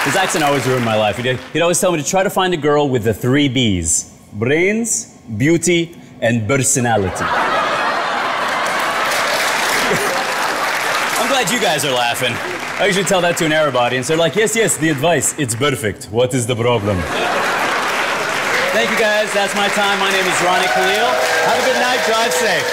His accent always ruined my life. He'd, he'd always tell me to try to find a girl with the three B's brains, beauty, and personality. I'm glad you guys are laughing. I usually tell that to an Arab audience. They're like, yes, yes, the advice, it's perfect. What is the problem? Thank you guys. That's my time. My name is Ronnie Khalil. Have a good night. Drive safe.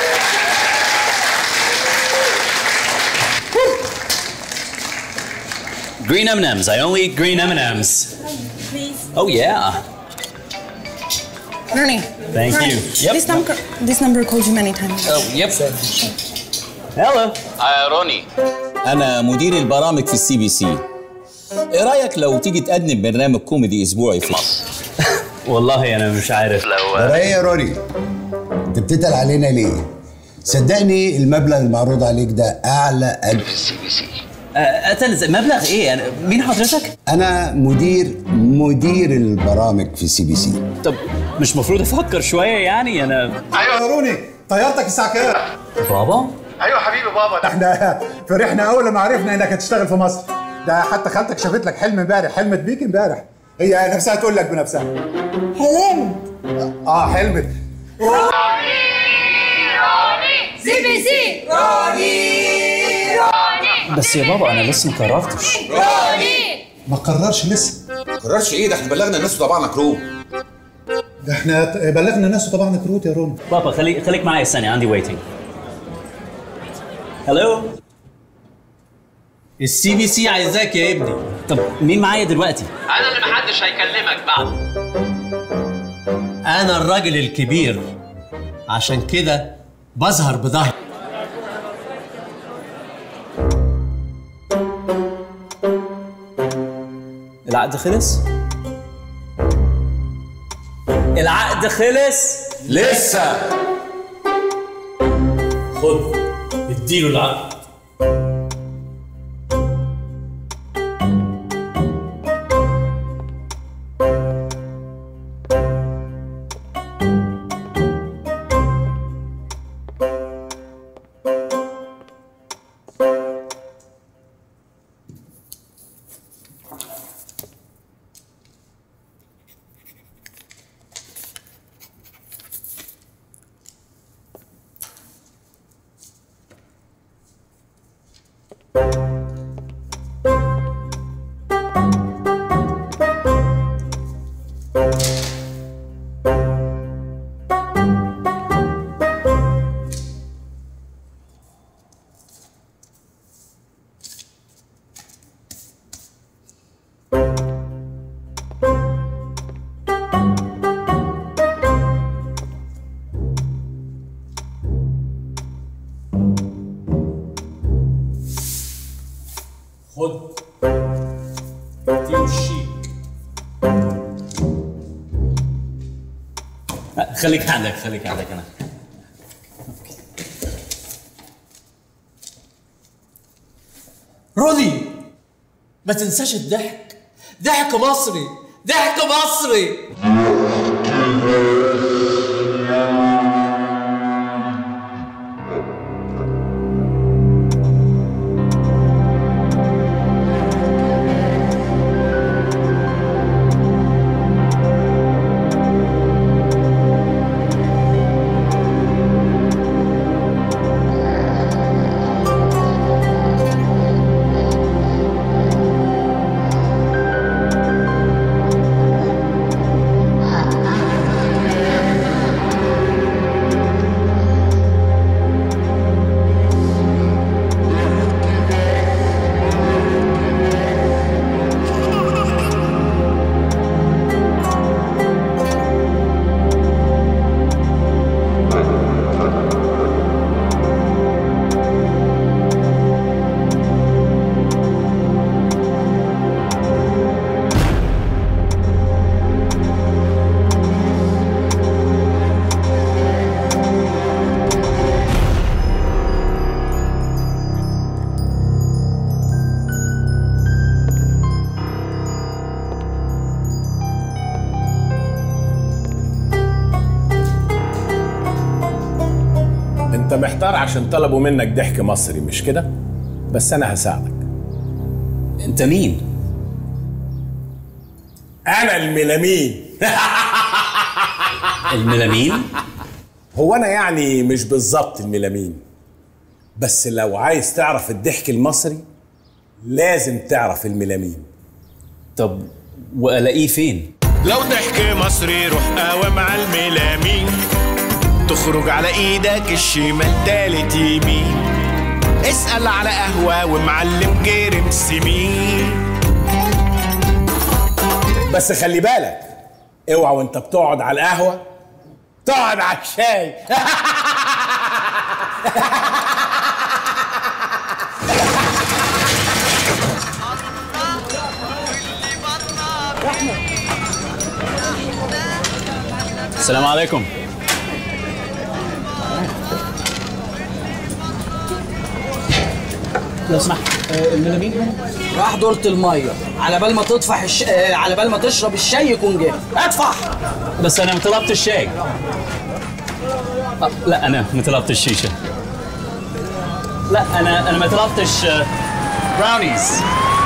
Green M&Ms. I only eat green M&Ms. Please. Oh yeah. Ernie. Thank Ernie, you. Yep. This number, this number called you many times. Oh, yep. Hello. يا روني أنا مدير البرامج في السي بي سي إيه رأيك لو تيجي تقدم برنامج كوميدي أسبوعي في مصر؟ والله انا مش عارف لو ترى ايه يا روني انت بتتقل علينا ليه صدقني المبلغ المعروض عليك ده اعلى أجر السي بي سي اتنز مبلغ ايه أنا مين حضرتك انا مدير مدير البرامج في سي بي سي طب مش مفروض افكر شويه يعني انا ايوه يا روني طيارتك الساعه كام؟ بابا ايوه حبيبي بابا احنا فرحنا اول لما عرفنا انك هتشتغل في مصر ده حتى خالتك شافت لك حلم امبارح حلمت بيك امبارح هي نفسها تقول لك بنفسها حلمت اه حلمت سي بي سي بس يا بابا انا لسه ما قررتش ما قررش لسه قررش ايه ده احنا بلغنا الناس وطبعنا كروب ده احنا ت- بلغنا الناس وطبعا كروت يا روني بابا خليك خليك معايا ثانيه عندي ويتنج هلو السي بي سي عايزاك يا ابني طب مين معايا دلوقتي انا اللي محدش هيكلمك بعد انا الراجل الكبير عشان كده بظهر بظهر العقد خلص العقد خلص لسه خد اديله العقد خد اديله الشيك خليك عندك خليك عندك انا رودي ما تنساش الضحك ضحك مصري ضحك مصري انت محتار عشان طلبوا منك ضحك مصري مش كده بس انا هساعدك انت مين انا الميلامين الميلامين هو انا يعني مش بالظبط الميلامين بس لو عايز تعرف الضحك المصري لازم تعرف الميلامين طب والاقيه فين لو ضحك مصري روح قاوم على الميلامين تخرج على ايدك الشمال تالت يمين اسأل على قهوة ومعلم جرم سمين بس خلي بالك اوعى وانت بتقعد على القهوه تقعد على الشاي السلام عليكم لو سمحت الميلامين راح دورة المية على بال ما تطفح الش... آه، على بال ما تشرب الشاي يكون جه ادفع بس انا ما طلبت الشاي آه، لا انا ما طلبت الشيشه لا انا انا ما طلبتش آه، براونيز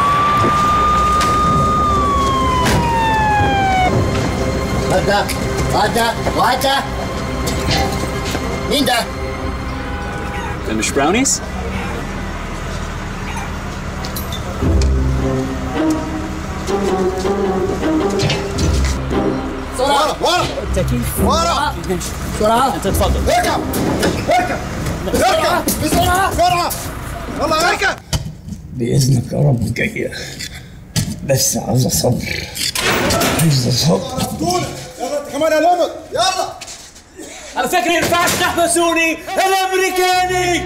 غدا غدا غدا مين ده؟ ده مش براونيز ورا ورا التكييف ورا بسرعة انت اتفضل اركب اركب اركب بسرعة بسرعة يلا اركب بإذنك يا رب جاية بس عاوزة صبر عايزة صبر دول يلا انت كمان يا لمط يلا على فكرة ينفعش تحبسوني الامريكاني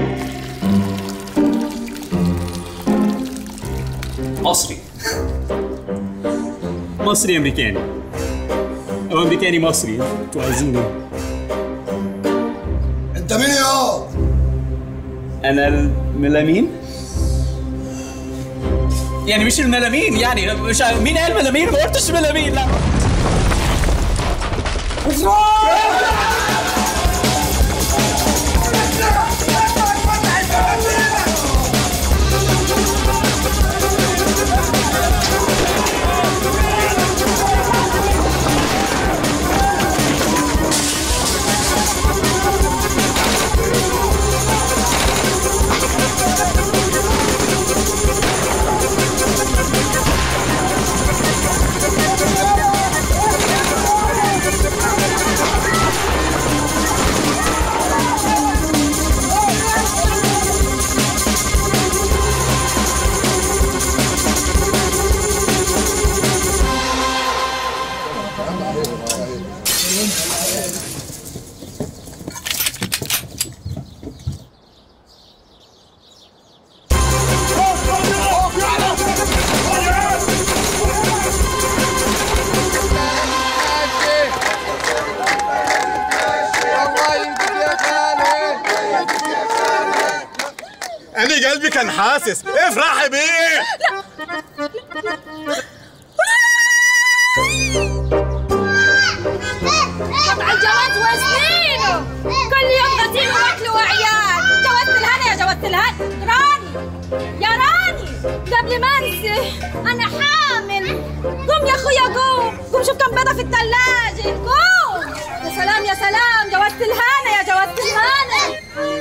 مصري مصري امريكاني او امريكاني مصري انتوا عايزين ايه؟ انت مين يا انا الميلامين يعني مش الميلامين يعني مش ع- مين قال ميلامين ما قلتش ميلامين لا انا قلبي كان حاسس افرحي بيه طبعا الجواز وسنينه كل يوم غسيل واكل وعيال جوازة الهنا يا جوازة الهنا راني يا راني قبل ما انسى انا حامل قوم يا اخويا قوم قوم شوف كم بيضة في الثلاجة قوم يا سلام يا سلام جوازة الهنا يا جوازة الهنا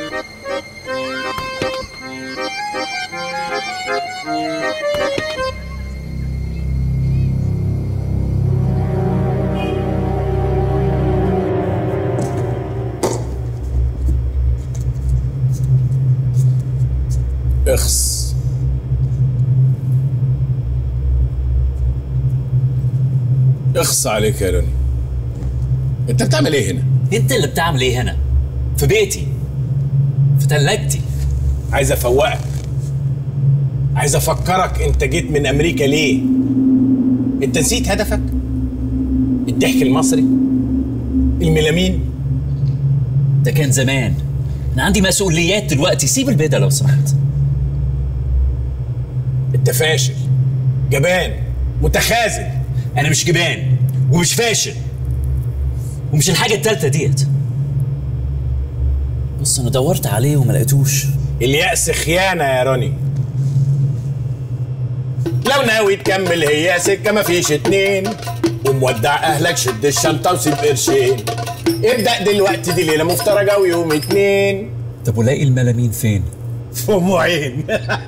اخس اخص عليك يا روني انت بتعمل ايه هنا؟ انت اللي بتعمل ايه هنا في بيتي في تلاجتي عايز افوقك عايز افكرك انت جيت من امريكا ليه انت نسيت هدفك الضحك المصري الميلامين ده كان زمان انا عندي مسؤوليات دلوقتي سيب البيضه لو سمحت انت فاشل جبان متخاذل انا مش جبان ومش فاشل ومش الحاجه التالتة ديت بص انا دورت عليه وما لقيتوش اليأس خيانة يا روني لا لو ناوي تكمل هي سكة مفيش اتنين ومودع اهلك شد الشنطة وسيب قرشين ابدأ دلوقتي دي ليلة مفترجة ويوم اتنين طب ولاقي الملامين فين؟ في ام عين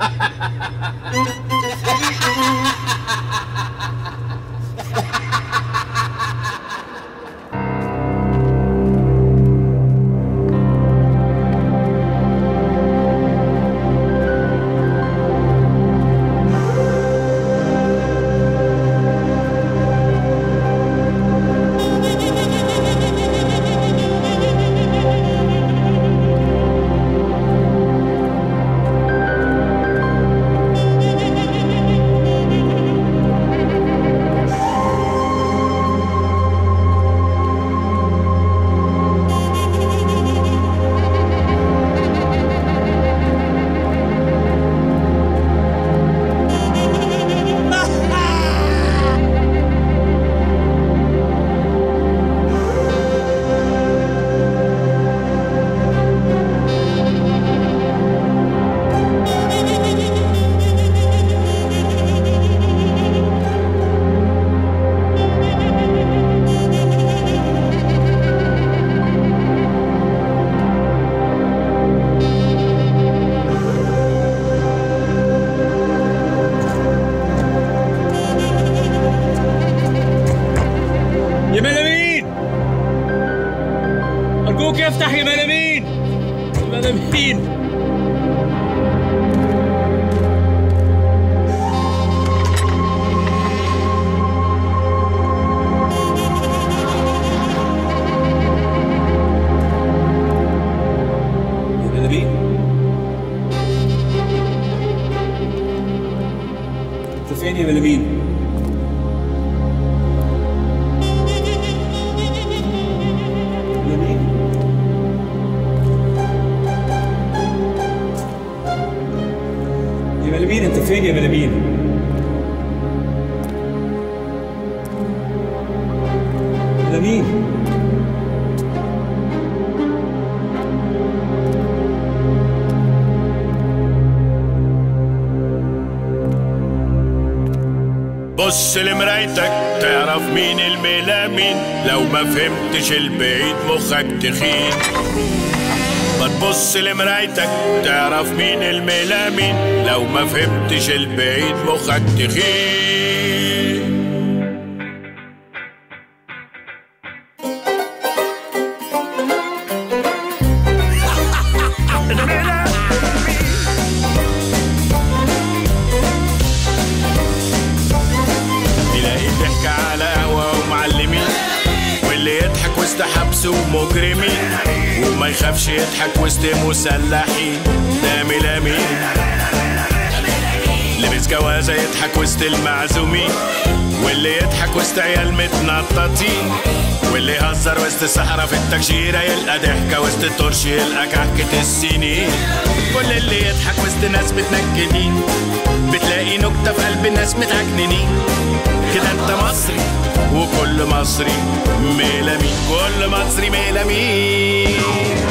يا ملامين أرجوك افتح يا ملامين يا ملامين يا ملامين انت فين يا ملامين؟ ملامين يا ملامين انت فين يا ملامين؟ ملامين بص لمرايتك تعرف مين الملامين لو ما فهمتش البعيد مخك تخين ما تبص لمرايتك تعرف مين الملامين لو ما فهمتش البعيد مخك تخين تلاقي ضحك على قهوة ومعلمين واللي يضحك وسط حبس ومجرمين وما يخافش يضحك وسط مسلحين ده ملامين لبس جوازة يضحك وسط المعزومين واللي يضحك وسط عيال متنططين واللي يهزر وسط الصحراء في التكشيرة يلقى ضحكة وسط الطرش يلقى كحكة السنين كل اللي يضحك وسط ناس متنكدين بتلاقي نكتة في قلب الناس متعكننين كده انت مصري وكل مصري ميلامين كل مصري ميلامين